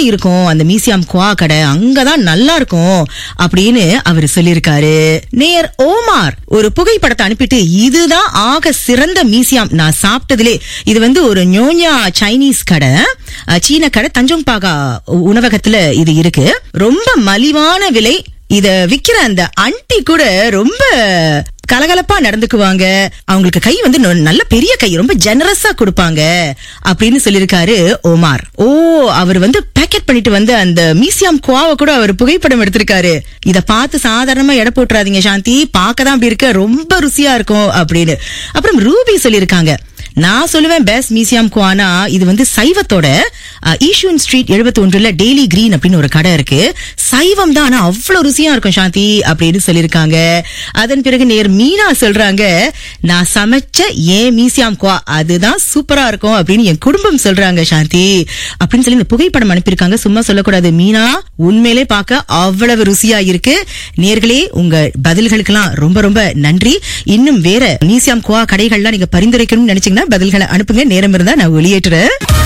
இருக்கும் அந்த மியூசியம் குவா கடை அங்கதான் நல்லா இருக்கும் அப்படின்னு அவர் சொல்லியிருக்காரு நேர் ஓமார் ஒரு புகைப்படத்தை அனுப்பிட்டு இதுதான் ஆக சிறந்த மியூசியம் நான் சாப்பிட்டதிலே இது வந்து ஒரு ஞோஞா சைனீஸ் கடை அஹ், சீன கடை தஞ்சோங் பாகா உணவகத்துல இது இருக்கு ரொம்ப மலிவான விலை இத விக்கிற அந்த அண்டி கூட ரொம்ப கலகலப்பா நடந்துக்குவாங்க அவங்களுக்கு கை வந்து நொ- நல்ல பெரிய கை ரொம்ப ஜெனரஸா கொடுப்பாங்க அப்படின்னு சொல்லிருக்காரு ஓமார் ஓ அவர் வந்து பேக்கெட் பண்ணிட்டு வந்து அந்த மியூசியம் குவாவை கூட அவர் புகைப்படம் எடுத்திருக்காரு இத பார்த்து சாதாரணமா எடை போட்டுறாதீங்க சாந்தி பார்க்கதான் அப்படி இருக்க ரொம்ப ருசியா இருக்கும் அப்படின்னு அப்புறம் ரூபி சொல்லியிருக்காங்க நான் சொல்லுவேன் பெஸ்ட் மியூசியம் குவானா இது வந்து சைவத்தோட அஹ், ஈஷூன் ஸ்ட்ரீட் 71 ஒன்றுல டெய்லி கிரீன் அப்படின்னு ஒரு கடை இருக்கு சைவம் தான் ஆனா அவ்வளவு ருசியா இருக்கும் சாந்தி அப்படின்னு சொல்லியிருக்காங்க அதன் பிறகு நேர் மீனா சொல்றாங்க நான் சமைச்ச ஏன் மியூசியம் குவா அதுதான் சூப்பரா இருக்கும் அப்படின்னு என் குடும்பம் சொல்றாங்க சாந்தி அப்படின்னு சொல்லி இந்த புகைப்படம் அனுப்பியிருக்காங்க சும்மா சொல்லக்கூடாது மீனா உண்மையிலே பார்க்க அவ்வளவு ருசியா இருக்கு நேர்களே உங்க பதில்களுக்கெல்லாம் ரொம்ப ரொம்ப நன்றி இன்னும் வேற மியூசியம் குவா கடைகள்லாம் நீங்க பரிந்துரைக்கணும்னு நினைச்சீங்கன்னா பதில்களை அனுப்புங்க நேரம் இருந்தா நான் வெளியேற்றுறேன்